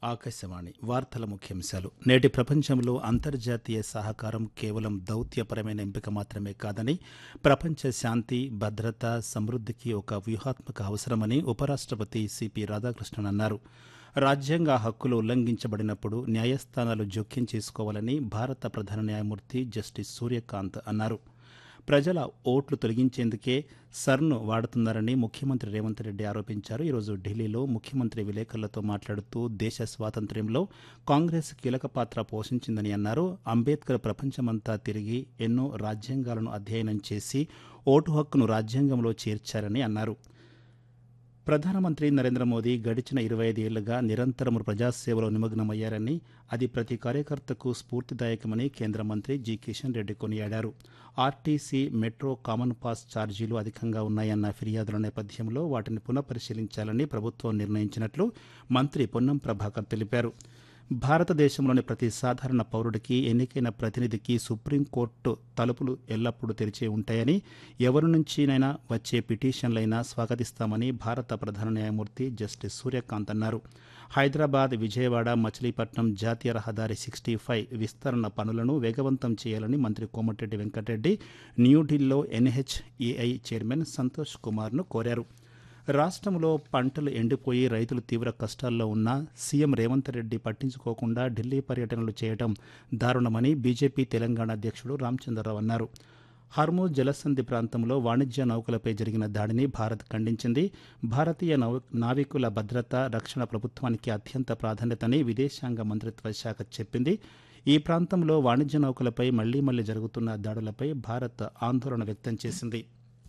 ఆకాశవాణి వార్తల ముఖ్యాంశాలు నేటి ప్రపంచంలో అంతర్జాతీయ సహకారం కేవలం దౌత్యపరమైన ఎంపిక మాత్రమే కాదని ప్రపంచ శాంతి భద్రత సమృద్ధికి ఒక వ్యూహాత్మక అవసరమని ఉపరాష్ట్రపతి సిపి రాధాకృష్ణన్ అన్నారు రాజ్యాంగ హక్కులు ఉల్లంఘించబడినప్పుడు న్యాయస్థానాలు జోక్యం చేసుకోవాలని భారత ప్రధాన న్యాయమూర్తి జస్టిస్ సూర్యకాంత్ అన్నారు ప్రజల ఓట్లు తొలగించేందుకే సర్ను వాడుతున్నారని ముఖ్యమంత్రి రేవంత్ రెడ్డి ఆరోపించారు ఈరోజు ఢిల్లీలో ముఖ్యమంత్రి విలేకరులతో మాట్లాడుతూ దేశ స్వాతంత్ర్యంలో కాంగ్రెస్ కీలక పాత్ర పోషించిందని అన్నారు అంబేద్కర్ ప్రపంచమంతా తిరిగి ఎన్నో రాజ్యాంగాలను అధ్యయనం చేసి ఓటు హక్కును రాజ్యాంగంలో చేర్చారని అన్నారు ప్రధానమంత్రి నరేంద్ర మోదీ గడిచిన ఇరవై ఐదేళ్లుగా నిరంతరం ప్రజాసేవలో నిమగ్నమయ్యారని అది ప్రతి కార్యకర్తకు స్ఫూర్తిదాయకమని కేంద్ర మంత్రి జి కిషన్ రెడ్డి కొనియాడారు ఆర్టీసీ మెట్రో కామన్ పాస్ ఛార్జీలు అధికంగా ఉన్నాయన్న ఫిర్యాదుల నేపథ్యంలో వాటిని పునఃపరిశీలించాలని ప్రభుత్వం నిర్ణయించినట్లు మంత్రి పొన్నం ప్రభాకర్ తెలిపారు భారతదేశంలోని ప్రతి సాధారణ పౌరుడికి ఎన్నికైన ప్రతినిధికి సుప్రీంకోర్టు తలుపులు ఎల్లప్పుడూ తెరిచే ఉంటాయని ఎవరి నుంచినైనా వచ్చే పిటిషన్లైనా స్వాగతిస్తామని భారత ప్రధాన న్యాయమూర్తి జస్టిస్ సూర్యకాంత్ అన్నారు హైదరాబాద్ విజయవాడ మచిలీపట్నం జాతీయ రహదారి సిక్స్టీ ఫైవ్ విస్తరణ పనులను వేగవంతం చేయాలని మంత్రి కోమటిరెడ్డి వెంకటరెడ్డి న్యూఢిల్లీలో ఎన్హెచ్ఏఐ చైర్మన్ సంతోష్ కుమార్ను కోరారు రాష్ట్రంలో పంటలు ఎండిపోయి రైతులు తీవ్ర కష్టాల్లో ఉన్నా సీఎం రేవంత్ రెడ్డి పట్టించుకోకుండా ఢిల్లీ పర్యటనలు చేయడం దారుణమని బీజేపీ తెలంగాణ అధ్యక్షుడు రామచంద్రరావు అన్నారు హర్మూజ్ జలసంధి ప్రాంతంలో వాణిజ్య నౌకలపై జరిగిన దాడిని భారత్ ఖండించింది భారతీయ నౌ నావికుల భద్రత రక్షణ ప్రభుత్వానికి అత్యంత ప్రాధాన్యతని విదేశాంగ మంత్రిత్వ శాఖ చెప్పింది ఈ ప్రాంతంలో వాణిజ్య నౌకలపై మళ్లీ మళ్లీ జరుగుతున్న దాడులపై భారత్ ఆందోళన వ్యక్తం చేసింది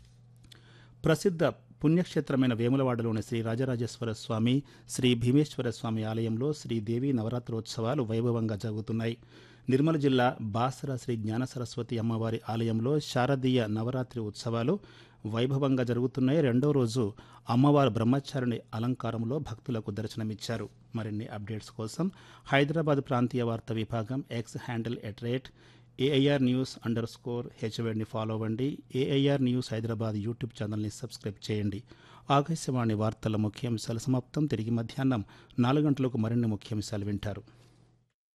ప్రసిద్ధ పుణ్యక్షేత్రమైన వేములవాడలోని శ్రీ రాజరాజేశ్వర స్వామి శ్రీ భీమేశ్వర స్వామి ఆలయంలో శ్రీదేవి నవరాత్రోత్సవాలు వైభవంగా జరుగుతున్నాయి నిర్మల్ జిల్లా బాసర శ్రీ జ్ఞాన సరస్వతి అమ్మవారి ఆలయంలో శారదీయ నవరాత్రి ఉత్సవాలు వైభవంగా జరుగుతున్నాయి రెండో రోజు అమ్మవారు బ్రహ్మచారిణి అలంకారంలో భక్తులకు దర్శనమిచ్చారు మరిన్ని అప్డేట్స్ కోసం హైదరాబాద్ ప్రాంతీయ వార్తా విభాగం X handle at rate AIR news underscore హెచ్వైడ్ని ఫాలో అవ్వండి ఏఐఆర్ న్యూస్ హైదరాబాద్ యూట్యూబ్ ఛానల్ని సబ్స్క్రైబ్ చేయండి ఆకాశవాణి వార్తల ముఖ్యాంశాలు సమాప్తం తిరిగి మధ్యాహ్నం నాలుగు గంటలకు మరిన్ని ముఖ్యాంశాలు వింటారు